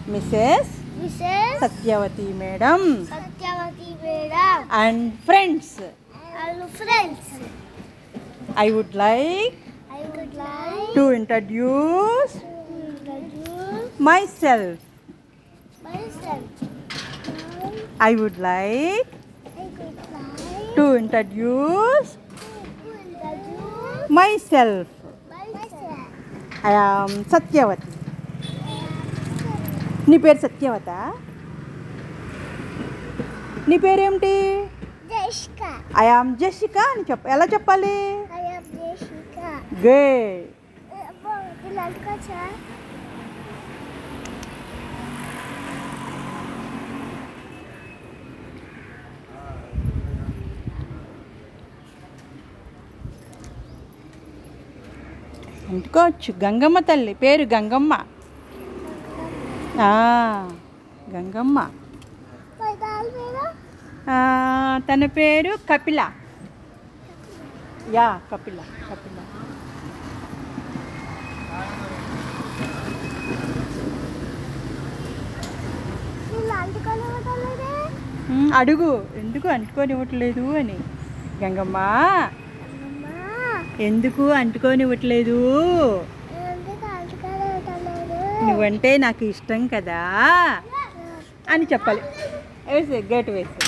Missus Mrs Satyavathi madam Satyavathi madam and friends and friends I would like I would like to introduce to introduce myself myself. I would like I would like to introduce to introduce myself myself. I am Satyavathi నీ పేరు సత్యవత నీ పేరేమిటి Jessica. I am జెసిక అని చెప్ప ఎలా చెప్పాలి I am Jessica. గే అబ్బో, ఇలా అనుకోవచ్చా? అంటుకోవచ్చు గంగమ్మ తల్లి పేరు గంగమ్మ ఆ, గంగమ్మ మరి దాని మీద ఆ, తన పేరు కపిల యా కపిల కపిల నేను అంటుకోలేదే ఉమ్, అడుగు ఎందుకు అంటుకోనివ్వట్లేదు అని గంగమ్మ అమ్మా ఎందుకు అంటుకోనివ్వట్లేదు ఎందుకు అంటుకోలేదు నువ్వంటే నాకు ఇష్టం కదా అని చెప్పాలి వేసే గేట్ వేసి